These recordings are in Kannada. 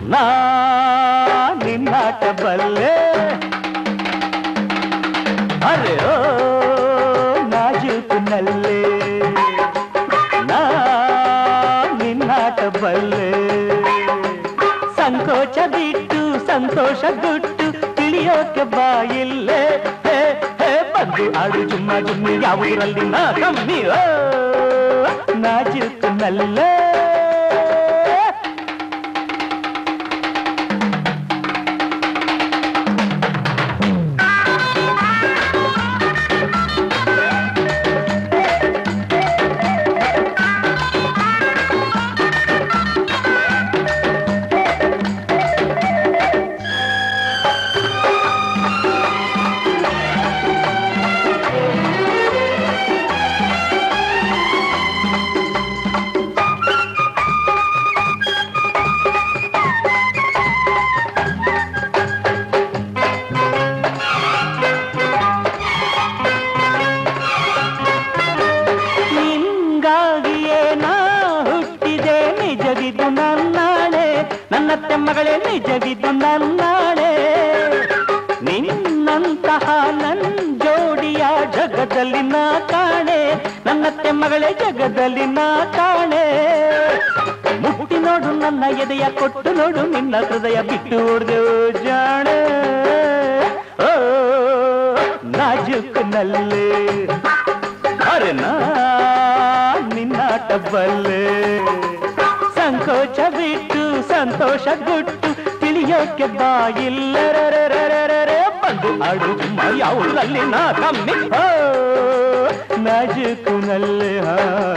ನಾ ನಿನ್ನಾಟ ಬಲ್ಲೆ ಅರೆ ಓ ನಾಜೂಕು ನಲ್ಲೆ ನಾ ನಿನ್ನಾಟ ಬಲ್ಲೆ ಸಂಕೋಚ ಬಿಟ್ಟು ಸಂತೋಷ ಗುಟ್ಟು ತಿಳಿಯೋಕೆ ಬಾಯಿಲ್ಲೇ ಹೇ ಹೇ ಬಂದು ಆಡು ಜುಮ್ಮ ಜುಮ್ಮಿ ಯಾವುದರಲ್ಲಿ ನಾ ಕಮ್ಮಿ ಓ ನಾಜೂಕು ನಲ್ಲೆ ನಿಂಗಾಗಿಯೇ ನಾ ಹುಟ್ಟಿದೆ ನಿಜವಿದು ನನ್ನಾಳೆ ನನ್ನತ್ತೆ ಮಗಳೇ ನಿಜವಿದು ನನ್ನಾಳೆ ನಿನ್ನಂತಹ ನನ್ ಜೋಡಿಯ ಜಗದಲ್ಲಿ ನಾ ಕಾಣೆ ನನ್ನತ್ತೆ ಮಗಳೇ ಜಗದಲ್ಲಿ ನಾ ಕಾಣೆ ಮುಟ್ಟಿ ನೋಡು ನನ್ನ ಎದೆಯ ಕೊಟ್ಟು ನೋಡು ನಿನ್ನ ಹೃದಯ ಬಿಟ್ಟು ಓಡ್ದೆವು ಜಾಣೆ ಓ ನಾಜುಕು ನಲ್ಲೇ ಅರೆ ನಾ ನಿನ್ನಾಟ ಬಲ್ಲೆ ಸಂಕೋಚ ಬಿಟ್ಟು ಸಂತೋಷ ಗುಟ್ಟು ತಿಳಿಯೋಕೆ ಬಾಯಿಲ್ಲರರರರರರೆ ಬಂದು ಆಡು ಚುಮ್ಮ ಯಾವುದರಲ್ಲಿ ನಾ ಕಮ್ಮಿ ಹೋ ನಾಜುಕು ನಲ್ಲೆ ಹಾ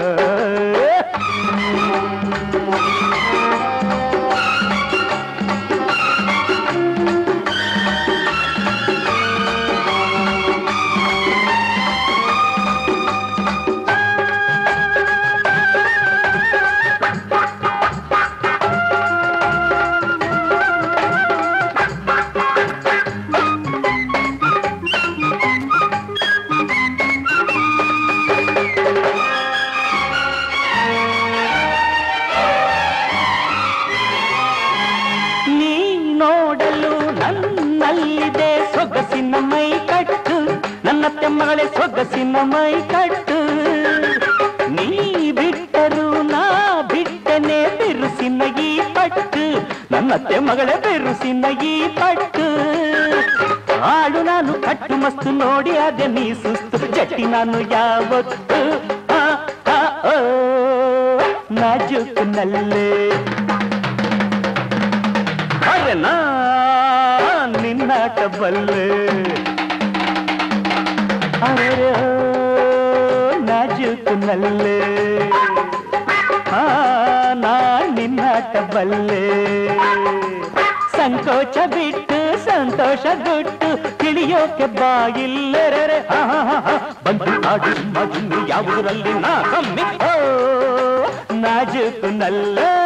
ನೀ ನೋಡಲು ನನ್ನಲ್ಲಿದೆ ಸೊಗಸಿನ ಮೈ ಕಟ್ಟು ನನ್ನ ತೆಮ್ಮಗಳೇ ಸೊಗಸಿನ ಮೈ ಕಟ್ಟು ನೀ ಬಿಟ್ಟರು ನಾ ಬಿಟ್ಟನೆ ಬಿರುಸಿನ ಈ ಪಟ್ಟು ನನ್ನ ತೆಮ್ಮಗಳೇ ಬಿರುಸಿನ ಈ ಪಟ್ಟು ಆಳು ನಾನು ಕಟ್ಟು ಮಸ್ತು ನೋಡಿ ಅದೇ ನೀ ಸುಸ್ತು ಜಟ್ಟಿ ನಾನು ಯಾವತ್ತು ಆ, ಆ, ಓ, ನಾಜೂಕು ನಲ್ಲೇ ಅರೆ ನಾ ನಿನ್ನಾಟ ಬಲ್ಲೆ ಅರೆ ನಾಜೂಕು ನಲ್ಲೆ ಆ ನಾ ನಿನ್ನಾಟ ಬಲ್ಲೆ ಸಂಕೋಚ ಬಿಟ್ಟು ಸಂತೋಷ ಗುಟ್ಟು ತಿಳಿಯೋಕೆ ಬಾಯಿಲ್ಲರರೆ ಬಂದು ಆಡು ಮಜು ಯಾವುದರಲ್ಲಿ ನಾ ಕಮ್ಮಿ ಓ ನಾಜೂಕು ನಲ್ಲೆ